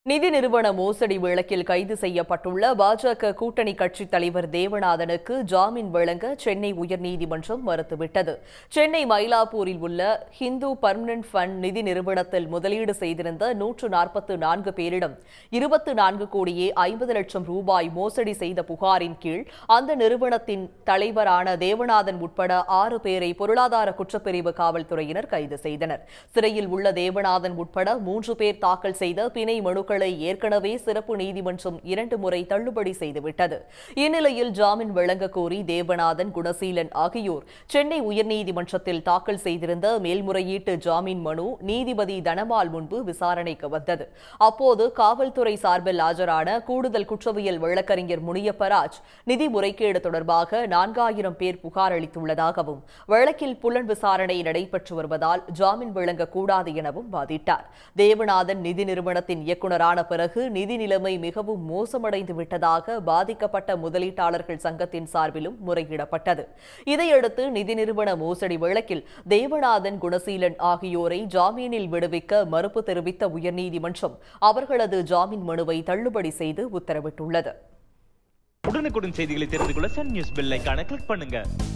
நிதி நிறுவன மோசடி வழக்கில் கைது செய்யப்பட்டுள்ள பாஜக கூட்டணி கட்சித் தலைவர் தேவநாதனுக்கு ஜாமீன் வழங்க சென்னை உயர்நீதிமன்றம் மறுத்துவிட்டது சென்னை மயிலாப்பூரில் உள்ள ஹிந்து பர்மனன்ட் ஃபண்ட் நிதி நிறுவனத்தில் முதலீடு செய்திருந்த நூற்று நாற்பத்து நான்கு பேரிடம் இருபத்து நான்கு கோடியே ஐம்பது லட்சம் ரூபாய் மோசடி செய்த புகாரின் கீழ் அந்த நிறுவனத்தின் தலைவரான தேவநாதன் உட்பட ஆறு பேரை பொருளாதார குற்றப்பிரிவு காவல்துறையினர் கைது செய்தனர் சிறையில் உள்ள தேவநாதன் உட்பட மூன்று பேர் தாக்கல் செய்த பிணை மனுக்களை ஏற்கனவே சிறப்பு நீதிமன்றம் இரண்டு முறை தள்ளுபடி செய்துவிட்டது இந்நிலையில் ஜாமீன் வழங்க கோரி தேவநாதன் குணசீலன் ஆகியோர் சென்னை உயர்நீதிமன்றத்தில் தாக்கல் செய்திருந்த மேல்முறையீட்டு ஜாமீன் மனு நீதிபதி தனபால் முன்பு விசாரணைக்கு வந்தது அப்போது காவல்துறை சார்பில் ஆஜரான கூடுதல் குற்றவியல் வழக்கறிஞர் முனியப்பராஜ் நிதி முறைகேடு தொடர்பாக நான்காயிரம் பேர் புகார் அளித்துள்ளதாகவும் வழக்கில் புலன் விசாரணை நடைபெற்று வருவதால் ஜாமீன் வழங்கக்கூடாது எனவும் வாதிட்டார் தேவநாதன் நிதி நிறுவனத்தின் இயக்குநரான பிறகு நிதி நிலைமை மிகவும் மோசமடைந்து விட்டதாக பாதிக்கப்பட்ட முதலீட்டாளர்கள் சங்கத்தின் சார்பிலும் முறையிடப்பட்டது இதையடுத்து நிதி நிறுவன மோசடி வழக்கில் தேவநாதன் குணசீலன் ஆகியோரை ஜாமீனில் விடுவிக்க மறுப்பு தெரிவித்த உயர்நீதிமன்றம் அவர்களது ஜாமீன் மனுவை தள்ளுபடி செய்து உத்தரவிட்டுள்ளது உடனுக்குடன் செய்திகளை தெரிந்து கொள்ள சன் நியூஸ் பெல் ஐகானை கிளிக் பண்ணுங்க